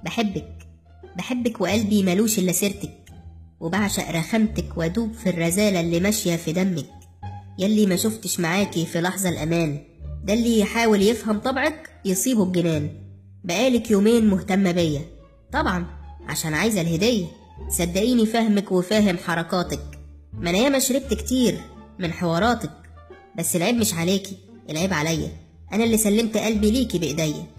بحبك بحبك وقلبي ملوش إلا سيرتك وبعشق رخامتك وأدوب في الرزالة اللي ماشية في دمك يلي ما شفتش معاكي في لحظة الأمان ده اللي يحاول يفهم طبعك يصيبه بجنان بقالك يومين مهتمة بيا طبعا عشان عايزة الهدية صدقيني فاهمك وفاهم حركاتك ما انا ياما شربت كتير من حواراتك بس العيب مش عليكي العيب عليا انا اللي سلمت قلبي ليكي بايديا